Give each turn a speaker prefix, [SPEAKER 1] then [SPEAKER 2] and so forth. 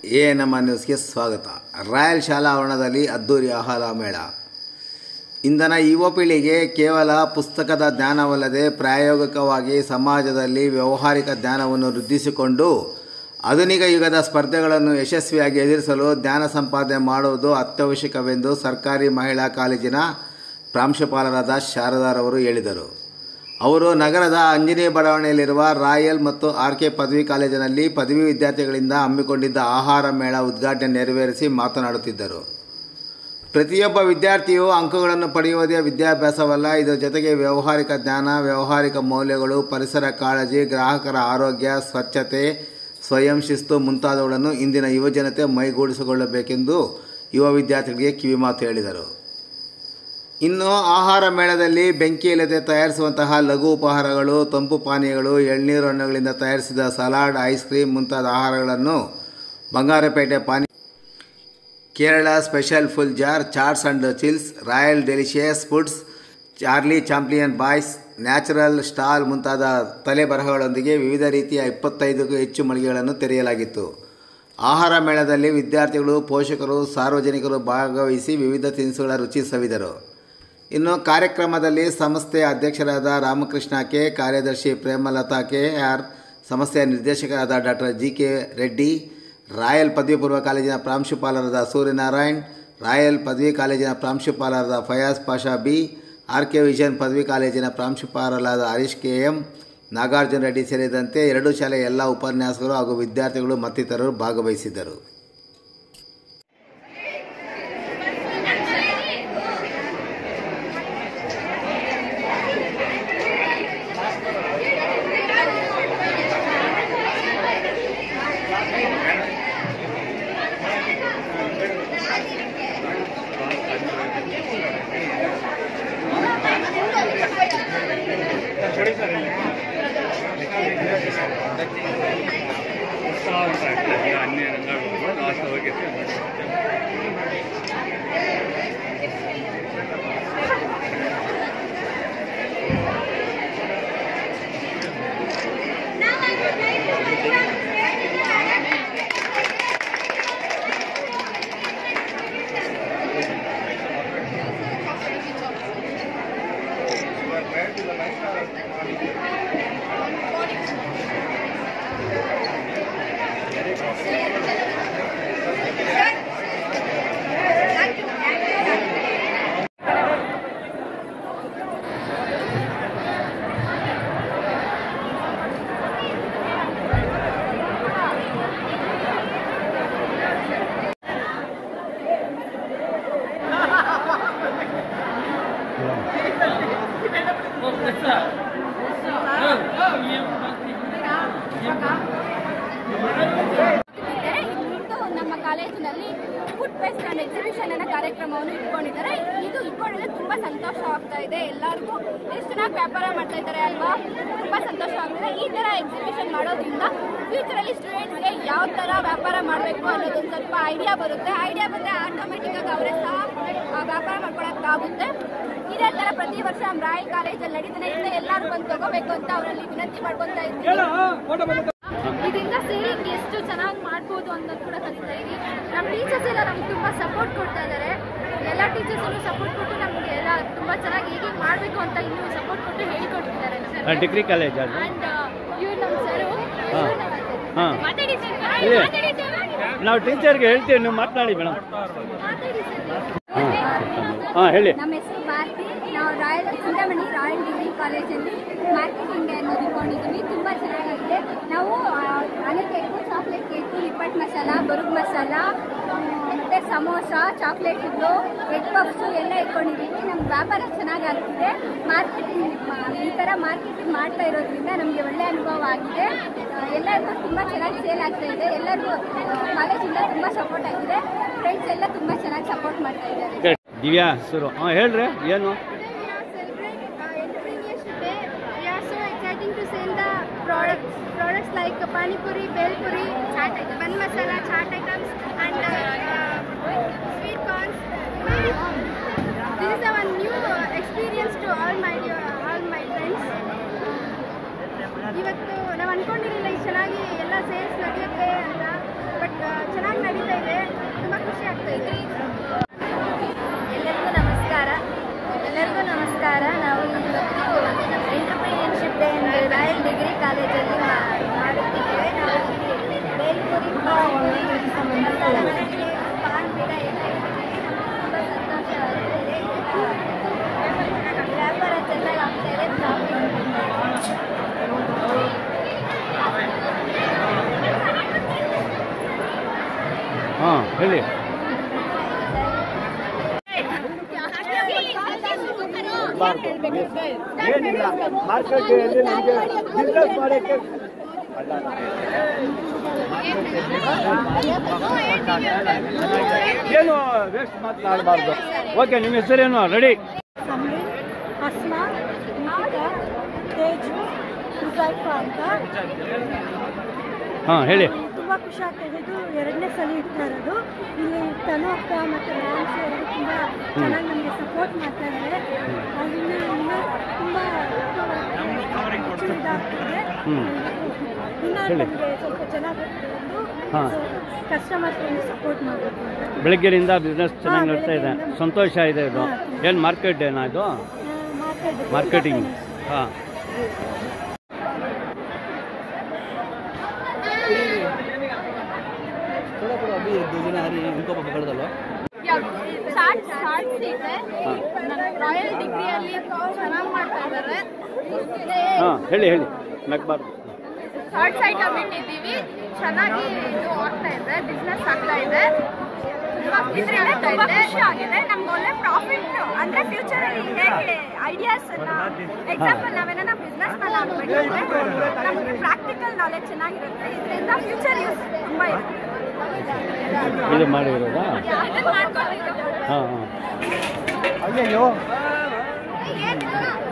[SPEAKER 1] A ನಮ್ಮ ನ್ಯೂಸ್ಗೆ ಸ್ವಾಗತ ರಾಯಲ್ ಶಾಲಾ ಆವರಣದಲ್ಲಿ ಅದ್ದೂರಿ ಆಹಾರ ಮೇಳ ಇಂದಿನ ಯುವ ಪೀಳಿಗೆ ಕೇವಲ ಪುಸ್ತಕದ ಜ್ಞಾನವಲ್ಲದೆ ಪ್ರಾಯೋಗಿಕವಾಗಿ ಸಮಾಜದಲ್ಲಿ ವ್ಯಾವಹಾರಿಕ ಜ್ಞಾನವನ್ನು ವೃದ್ಧಿಸಿಕೊಂಡು ಆಧುನಿಕ ಯುಗದ ಸ್ಪರ್ಧೆಗಳನ್ನು ಯಶಸ್ವಿಯಾಗಿ ಎದುರಿಸಲು ಜ್ಞಾನ ಸಂಪಾದನೆ ಮಾಡುವುದು ಅತ್ಯವಶ್ಯಕವೆಂದು ಸರ್ಕಾರಿ ಮಹಿಳಾ ಕಾಲೇಜಿನ ಪ್ರಾಂಶುಪಾಲರಾದ ಶಾರದಾರವರು ಹೇಳಿದರು ಅವರು ನಗರದ ಅಂಜನಿ ಬಡಾವಣೆಯಲ್ಲಿರುವ ರಾಯಲ್ ಮತ್ತು ಆರ್ ಕೆ ಪದವಿ ಕಾಲೇಜಿನಲ್ಲಿ ಪದವಿ ವಿದ್ಯಾರ್ಥಿಗಳಿಂದ ಹಮ್ಮಿಕೊಂಡಿದ್ದ ಆಹಾರ ಮೇಳ ಉದ್ಘಾಟನೆ ನೆರವೇರಿಸಿ ಮಾತನಾಡುತ್ತಿದ್ದರು ಪ್ರತಿಯೊಬ್ಬ ವಿದ್ಯಾರ್ಥಿಯು ಅಂಕಗಳನ್ನು ಪಡೆಯುವುದೇ ವಿದ್ಯಾಭ್ಯಾಸವಲ್ಲ ಇದರ ಜೊತೆಗೆ ವ್ಯಾವಹಾರಿಕ ಜ್ಞಾನ ವ್ಯಾವಹಾರಿಕ ಮೌಲ್ಯಗಳು ಪರಿಸರ ಕಾಳಜಿ ಗ್ರಾಹಕರ ಆರೋಗ್ಯ ಸ್ವಚ್ಛತೆ ಸ್ವಯಂ ಶಿಸ್ತು ಮುಂತಾದವುಗಳನ್ನು ಇಂದಿನ ಯುವಜನತೆ ಮೈಗೂಡಿಸಿಕೊಳ್ಳಬೇಕೆಂದು ಯುವ ವಿದ್ಯಾರ್ಥಿಗಳಿಗೆ ಕಿವಿಮಾತು ಹೇಳಿದರು ಇನ್ನು ಆಹಾರ ಮೇಳದಲ್ಲಿ ಬೆಂಕಿಯಿಲ್ಲದೆ ತಯಾರಿಸುವಂತಹ ಲಘು ಉಪಹಾರಗಳು ತಂಪು ಪಾನೀಯಗಳು ಎಳ್ನೀರು ಹಣ್ಣುಗಳಿಂದ ತಯಾರಿಸಿದ ಸಲಾಡ್ ಐಸ್ ಕ್ರೀಮ್ ಮುಂತಾದ ಆಹಾರಗಳನ್ನು Bangarpet pani Kerala special full jar chats and chills Royal delicious foods Charlie champion boys natural stall ಮುಂತಾದ ತಲೆಬರಹಗಳೊಂದಿಗೆ ವಿವಿಧ ರೀತಿಯ ಇಪ್ಪತ್ತೈದಕ್ಕೂ ಹೆಚ್ಚು ಮಳಿಗೆಗಳನ್ನು ತೆರೆಯಲಾಗಿತ್ತು ಆಹಾರ ಮೇಳದಲ್ಲಿ ವಿದ್ಯಾರ್ಥಿಗಳು ಪೋಷಕರು ಸಾರ್ವಜನಿಕರು ಭಾಗವಹಿಸಿ ವಿವಿಧ ತಿನಿಸುಗಳ ರುಚಿ ಸವಿದರು ಇನ್ನು ಕಾರ್ಯಕ್ರಮದಲ್ಲಿ ಸಂಸ್ಥೆಯ ಅಧ್ಯಕ್ಷರಾದ ರಾಮಕೃಷ್ಣ ಕೆ ಕಾರ್ಯದರ್ಶಿ ಪ್ರೇಮಲತಾ ಕೆ ಆರ್ ಸಂಸ್ಥೆಯ ನಿರ್ದೇಶಕರಾದ doctor G K Reddy Royal ಪದವಿ ಪೂರ್ವ ಕಾಲೇಜಿನ ಪ್ರಾಂಶುಪಾಲರಾದ ಸೂರ್ಯನಾರಾಯಣ್ ರಾಯಲ್ ಪದವಿ ಕಾಲೇಜಿನ ಪ್ರಾಂಶುಪಾಲರಾದ Fayaz Pasha B R K vision ಪದವಿ ಕಾಲೇಜಿನ ಪ್ರಾಂಶುಪಾಲರಾದ ಹರೀಶ್ ಕೆ ಎಂ ನಾಗಾರ್ಜುನ ರೆಡ್ಡಿ ಸೇರಿದಂತೆ ಎರಡು ಶಾಲೆಯ ಎಲ್ಲ ಉಪನ್ಯಾಸಕರು ಹಾಗೂ ವಿದ್ಯಾರ್ಥಿಗಳು ಮತ್ತಿತರರು ಭಾಗವಹಿಸಿದ್ದರು
[SPEAKER 2] ಉತ್ಸಾಹ ಉಂಟಾಗ್ತದೆ ಅನ್ಯ ರಂಗಗಳು ಲಾಸ್ಟ್ ಹೋಗಿ
[SPEAKER 3] ಇದೆ. ಇದು ನಮ್ಮ ಕಾಲೇಜಿನಲ್ಲಿ ಫುಡ್ ಫೆಸ್ಟ್ ಅಂಡ್ ಎಕ್ಸಿಬಿಷನ್ ಅನ್ನೋ ಕಾರ್ಯಕ್ರಮವನ್ನು ಇಟ್ಕೊಂಡಿದ್ದಾರೆ ಇದು ಇಟ್ಕೊಂಡಿದ್ರೆ ತುಂಬಾ ಸಂತೋಷ ಆಗ್ತಾ ಇದೆ ಎಲ್ಲರಿಗೂ ಎಷ್ಟು ಚೆನ್ನಾಗಿ ವ್ಯಾಪಾರ ಮಾಡ್ತಾ ಇದ್ದಾರೆ ಅಲ್ವಾ ತುಂಬಾ ಸಂತೋಷ ಆಗ್ತಿದೆ ಈ ತರ ಎಕ್ಸಿಬಿಷನ್ ಮಾಡೋದ್ರಿಂದ ಫ್ಯೂಚರ್ ಅಲ್ಲಿ ಸ್ಟೂಡೆಂಟ್ಸ್ಗೆ ಯಾವ ತರ ವ್ಯಾಪಾರ ಮಾಡಬೇಕು ಅನ್ನೋದೊಂದು ಸ್ವಲ್ಪ ಐಡಿಯಾ ಬರುತ್ತೆ ಐಡಿಯಾ ಬಂದ್ರೆ ಆಟೋಮೆಟಿಕ್ ಆಗಿ ಅವರೇ ಸಹ ಆ, ವ್ಯಾಪಾರ ಮಾಡ್ಕೊಳಕ್ಕಾಗುತ್ತೆ ಇದೇ ತರ ಪ್ರತಿ ವರ್ಷ ನಮ್ಮ ರಾಯಲ್ ಕಾಲೇಜಲ್ಲಿ ನಡೀತಾನೆ ಇದೆ ಎಲ್ಲರೂ ಬಂದು ತಗೋಬೇಕು ಅಂತ ಅವರಲ್ಲಿ ವಿನಂತಿ ಮಾಡ್ಕೊತಾ ಇದ್ದೀನಿ ಇದರಿಂದ ಸೇರಿಂಗ್ ಎಷ್ಟು ಚೆನ್ನಾಗಿ ಮಾಡ್ಬೋದು ಅನ್ನೋದು ಕೂಡ ಕಲಿತಾ ಇದ್ದೀವಿ ನಮ್ಮ ಟೀಚರ್ಸ್ ಎಲ್ಲ ನಮ್ಗೆ ತುಂಬ ಸಪೋರ್ಟ್ ಕೊಡ್ತಾ ಇದ್ದಾರೆ ಎಲ್ಲ ಟೀಚರ್ಸನ್ನು ಸಪೋರ್ಟ್ ಕೊಟ್ಟು ನಮಗೆ ಎಲ್ಲ ತುಂಬ ಚೆನ್ನಾಗಿ ಹೇಗೆ ಮಾಡಬೇಕು ಅಂತ ಇನ್ನೂ ಸಪೋರ್ಟ್ ಕೊಟ್ಟು ಹೇಳಿಕೊಡ್ತಿದ್ದಾರೆ ನಮಗೆ
[SPEAKER 4] ಡಿಗ್ರಿ ಕಾಲೇಜ್ ಅದು
[SPEAKER 3] ಆ್ಯಂಡ್ ಇವ್ರು ನಮ್ಮ ಸರು
[SPEAKER 4] ಹಾ. ಹಾ.
[SPEAKER 3] ಮಾತಾಡಿ ಸರ್
[SPEAKER 4] ಇದೆ.
[SPEAKER 3] ಮಾತಾಡಿ ಸರ್
[SPEAKER 4] ನಾವು ಟೀಚರ್ಗೆ ಹೇಳ್ತೀವಿ ನೀವು ಮಾತನಾಡಿ ಮೇಡಮ್
[SPEAKER 3] ಮಾತಾಡಿ ಸರ್
[SPEAKER 4] ಹಾಂ ಹೇಳಿ
[SPEAKER 3] ನಮ್ಮ ಹೆಸರು ಭಾರತಿ ನಾವು ರಾಯಲ್ ಚಿಂತಾಮಣಿ ರಾಯಲ್ ಡಿಗ್ರಿ ಕಾಲೇಜಲ್ಲಿ ಮಾರ್ಕೆಟಿಂಗ್ ಅನ್ನೋದು ಇಟ್ಕೊಂಡಿದ್ದೀವಿ ತುಂಬ ಚೆನ್ನಾಗಿದೆ ನಾವು ಹನಿ ಕೇಕು ಚಾಕ್ಲೇಟ್ ಕೇಕು ನಿಪ್ಪಟ್ಟು ಮಸಾಲ ಬರುಗ್ ಮಸಾಲ ಮತ್ತು ಸಮೋಸ ಚಾಕ್ಲೇಟ್ಗಳು ಎಗ್ ಪಫ್ಸು ಎಲ್ಲ ಇಟ್ಕೊಂಡಿದ್ದೀವಿ ನಮ್ಮ ವ್ಯಾಪಾರ ಚೆನ್ನಾಗಿ ಆಗ್ತಿದೆ ಮಾರ್ಕೆಟಿಂಗ್ ಈ ಥರ ಮಾರ್ಕೆಟಿಂಗ್ ಮಾಡ್ತಾ ಇರೋದ್ರಿಂದ ನಮಗೆ ಒಳ್ಳೆ ಅನುಭವ ಆಗಿದೆ ಆ, ಎಲ್ಲರಿಗೂ ತುಂಬ ಚೆನ್ನಾಗಿ ಸೇಲ್ ಆಗ್ತಾ ಇದೆ ಎಲ್ಲರಿಗೂ ಕಾಲೇಜಿಂದ ತುಂಬ ಸಪೋರ್ಟ್ ಆಗಿದೆ ಫ್ರೆಂಡ್ಸ್ ಎಲ್ಲ ತುಂಬ ಚೆನ್ನಾಗಿ ಸಪೋರ್ಟ್ ಮಾಡ್ತಾ ಇದ್ದಾರೆ
[SPEAKER 4] ದಿವ್ಯಾ ಸುರು ಹಾಂ ಹೇಳ್ರಿ ಏನು
[SPEAKER 3] Today we are celebrating uh, Entrepreneurship Day. We are so exciting to sell the products, products like uh, pani puri, bel puri, chaat, bun masala, chaat items, and uh, uh, sweet corns. This is our new uh, experience to all my uh, all my friends. ಇವತ್ತು ನಾವು ಅನ್ಕೊಂಡಿರಲಿಲ್ಲ ಇಷ್ಟು ಚೆನ್ನಾಗಿ ಎಲ್ಲ sales ನಡೆಯುತ್ತೆ ಅಂತ but ಚೆನ್ನಾಗಿ ನಡೀತಾ ಇದೆ ತುಂಬ ಖುಷಿ ಆಗ್ತಾ ಇದೆ ಎಲ್ಲರಿಗೂ ನಮಸ್ಕಾರ ಎಲ್ಲರಿಗೂ ನಮಸ್ಕಾರ ನಾವು ಇವತ್ತು ಎಂಟರ್ಪ್ರಿನಿಯರ್ಶಿಪ್ ಡೇ ಎಂದು ರಾಯಲ್ ಡಿಗ್ರಿ ಕಾಲೇಜಲ್ಲಿ ಮಾ- ಮಾಡುತ್ತಿದ್ದೇವೆ ನಾವು ಇಲ್ಲಿ ಬೇಲ್ಪುರಿ ಪಾನಿಪುರಿ ಮಸಾಲ ದೋಸೆ, ಪಾನ್ ಪೀಡ ಎಲ್ಲ ಇಟ್ಟಿದ್ದೀವಿ. ನಮ್ಗೆ ತುಂಬ ಸಂತೋಷವಾಗ್ತಿದೆ ವ್ಯಾಪಾರ ಚೆನ್ನಾಗಿ ಆಗ್ತಾ ಇದೆ ಪ್ರಾಫಿಟ್
[SPEAKER 4] ಹಾಂ ಹೇಳಿ ಏನಿಲ್ಲ ಮಾರ್ಕೆಟಲ್ಲಿ ನಮಗೆ ಬಿಸ್ನೆಸ್ ಮಾಡೋಕ್ಕೆ ಏನು ವೇಸ್ಟ್ ಮಾತನಾಡಬಾರ್ದು ಓಕೆ ನಿಮ್ಮ ಹೆಸರೇನು ರೆಡಿ
[SPEAKER 5] ಸಮೀರ್ ಅಸ್ಮಾ ನಿಕಿತಾ ತೇಜು ಹುಸೈಫ ಅಂತ
[SPEAKER 4] ಹಾಂ ಹೇಳಿ
[SPEAKER 5] ತುಂಬ ಖುಷಿ ಆಗ್ತಿದೆ ಇದು ಎರಡನೇ ಸಲ ಇಡ್ತಾ ಇರೋದು ಇಲ್ಲಿ ತನು ಅಕ್ಕ ಮತ್ತು ರ್ಯಾನ್ಸ್ ಅವರು ತುಂಬ ಚೆನ್ನಾಗಿ ನಮಗೆ ಸಪೋರ್ಟ್ ಮಾಡ್ತಾ ಇದ್ದಾರೆ ಅದರಿಂದ ಇನ್ನೂ ತುಂಬ ಇದಾಗ್ತಿದೆ
[SPEAKER 4] ಹ್ಮ್.
[SPEAKER 5] ಇನ್ನೂ
[SPEAKER 4] ಹೇಳಿ.
[SPEAKER 5] ನಮಗೆ ಸ್ವಲ್ಪ ಚೆನ್ನಾಗಿ
[SPEAKER 4] ಹಾ.
[SPEAKER 5] ಕಸ್ಟಮರ್ಸ್ ಸಪೋರ್ಟ್ ಮಾಡಬೇಕು ಅಂತ
[SPEAKER 4] ಬೆಳಗ್ಗೆಯಿಂದ ಬಿಸ್ನೆಸ್ ಚೆನ್ನಾಗಿ
[SPEAKER 5] ಹಾ,
[SPEAKER 4] ನಡ್ತಾ ಇದೆ
[SPEAKER 5] ಬೆಳಗ್ಗೆಯಿಂದ
[SPEAKER 4] ಸಂತೋಷ ಇದೆ ಇದು
[SPEAKER 5] ಹಾ.
[SPEAKER 4] ಏನು ಮಾರ್ಕೆಟ್ ಏನಾ ಇದು
[SPEAKER 5] ಮಾರ್ಕೆಟ್
[SPEAKER 4] ಮಾರ್ಕೆಟಿಂಗ್ ಹಾಂ
[SPEAKER 3] ಸ್ಟಾರ್ಟ್ ಸ್ಟಾರ್ಟ್ ಇದೆ ರಾಯಲ್ ಡಿಗ್ರಿಯಲ್ಲಿ ಚೆನ್ನಾಗಿ ಮಾಡ್ತಾ ಇದ್ದಾರೆ
[SPEAKER 4] ಹಾಂ ಹೇಳಿ ಹೇಳಿ ನಗ್ಬಾರ್ದು
[SPEAKER 3] ಶಾರ್ಟ್ಸ್ ಐಟಮ್ ಇಟ್ಟಿದ್ದೀವಿ ಚೆನ್ನಾಗಿ ಇದು ಆಗ್ತಾ ಇದೆ ಬಿಸ್ನೆಸ್ ಆಗ್ತಾ ಇದೆ ಇದರಿಂದ ತುಂಬಾ ಖುಷಿ ಆಗಿದೆ ನಮ್ಗೆ ಒಳ್ಳೆ ಪ್ರಾಫಿಟ್ ಅಂದ್ರೆ ಫ್ಯೂಚರ್ ಅಲ್ಲಿ ಹೇಗೆ ಐಡಿಯಾಸ್ ಎಕ್ಸಾಂಪಲ್ ನಾವೇನ ಬಿಸ್ನೆಸ್ ಮ್ಯಾನ್ ಆಗ್ಬೇಕಂದ್ರೆ ನಮಗೆ ಪ್ರಾಕ್ಟಿಕಲ್ ನಾಲೆಜ್ ಚೆನ್ನಾಗಿರುತ್ತೆ ಇದರಿಂದ ಫ್ಯೂಚರ್ ಯೂಸ್ ತುಂಬಾ ಇರುತ್ತೆ
[SPEAKER 4] ಇದು ಮಾಡಿರೋದಾ
[SPEAKER 3] ಅದನ್ನ ಮಾಡ್ಕೊಂಡಿದ್ದು
[SPEAKER 4] ಹಾಂ ಹಾಂ
[SPEAKER 3] ಏನಿಲ್ಲ